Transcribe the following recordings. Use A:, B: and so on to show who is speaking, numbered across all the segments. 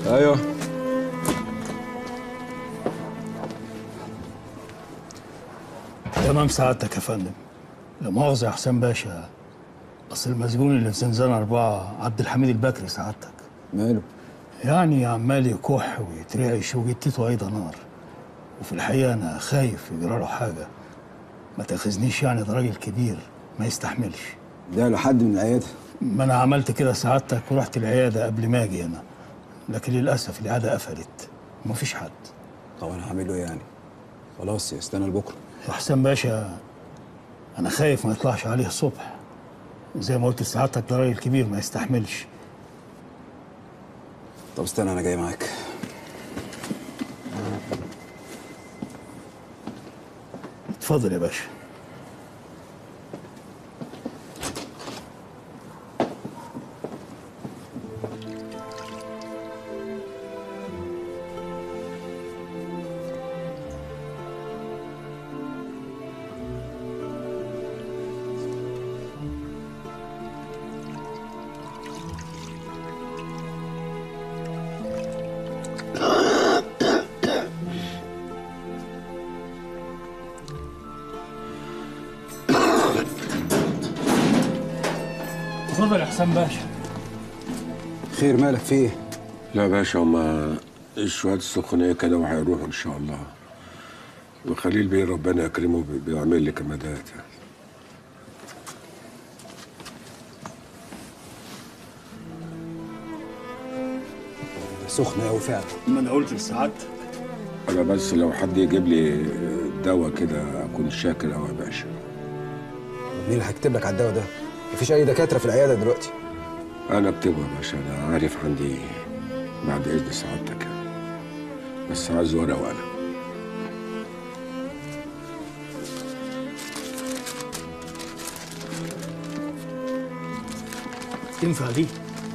A: ايوه
B: تمام سعادتك يا فندم لا مؤاخذة يا حسين باشا أصل المسجون اللي في زنزانة أربعة عبد الحميد البكري سعادتك
A: ماله
B: يعني عمال يكح ويترعش وجتته أيضا نار وفي الحقيقة أنا خايف يجرى له حاجة ما تاخذنيش يعني ده راجل كبير ما يستحملش
A: ده له حد من العيادة
B: ما أنا عملت كده سعادتك ورحت العيادة قبل ما أجي هنا لكن للأسف العيادة قفلت ومفيش حد
A: طب انا هعمل له إيه يعني خلاص استنى لبكره
B: يا حسين باشا أنا خايف ما يطلعش عليه الصبح زي ما قلت لسعادتك ده راجل كبير ما يستحملش
A: طب استنى انا جاي معاك
B: اتفضل يا باشا اتفضل يا حسين باشا
A: خير مالك في ايه
C: لا يا باشا هما شوية السخونية كده وهيروحوا إن شاء الله وخليل بيه ربنا يكرمه بي- بيعمل لي كمادات يعني
A: سخنة قوي فعلا
B: ما انا قلت لسعادتك
C: أنا بس لو حد يجيب لي دواء كده أكون شاكر أوي يا باشا
A: مين اللي هيكتب لك على الدواء ده مفيش اي دكاتره في العياده دلوقتي
C: أنا أكتبه يا باشا أنا عارف عندي بعد إذن سعادتك يعني بس عايز ورقة وقلم
B: تنفع دي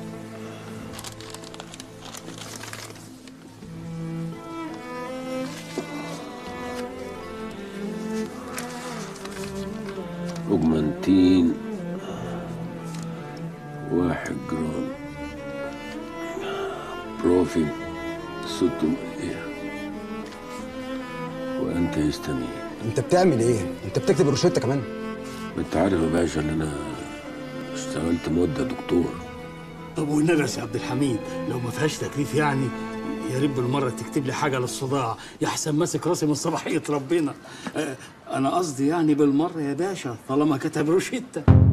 C: أوجمانتين واحد جرام بروفين ستمية وأنت هيستامين
A: انت بتعمل ايه انت بتكتب الروشته كمان
C: ما أنت عارف يا باشا إن أنا اشتغلت مدة دكتور
B: طب والنبس يا عبد الحميد لو ما فيهاش تكليف يعني يا ريت بالمره تكتب لي حاجه للصداع يا حسن ماسك راسي من صباحيه ربنا آه، انا قصدي يعني بالمره يا باشا طالما كتب روشته